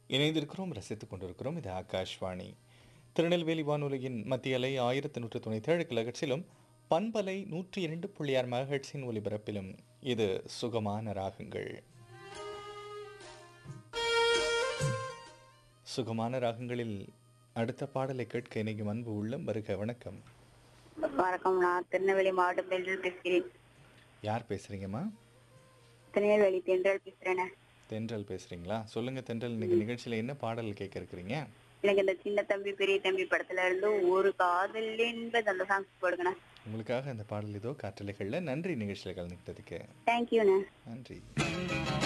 இணைந்திருக்கிறோம் ரசித்துக் கொண்டிருக்கிறோம் இது ஆகாஷ்வாணி திருநெல்வேலி வானொலியின் மத்திய அலை ஆயிரத்தி நூற்று தொண்ணூற்றி ஏழு கிலகட்சிலும் பண்பலை நூற்றி இரண்டு புள்ளி ஆறு மகட்சின் ஒலிபரப்பிலும் இது சுகமான ராகங்கள் சுகமான ராகங்களில் அடுத்த பாடலை கேட்க இணைக்கும் அன்பு உள்ளம் வருக வணக்கம் வணக்கம் நான் திருநெல்வேலி மாவட்டம் தென்றல் பேசுகிறேன் யார் பேசுறீங்கம்மா திருநெல்வேலி தென்றல் பேசுறேனே தென்றல் பேசுறீங்களா சொல்லுங்க தென்றல் இன்னைக்கு நிகழ்ச்சியில என்ன பாடல் கேட்க இருக்கிறீங்க எனக்கு இந்த சின்ன தம்பி பெரிய தம்பி படத்துல இருந்து ஒரு காதல் என்பது அந்த சாங்ஸ் போடுங்கண்ணா உங்களுக்காக அந்த பாடல் இதோ காற்றலைகளில் நன்றி நிகழ்ச்சியில் கலந்துக்கிட்டதுக்கு தேங்க்யூண்ணே நன்றி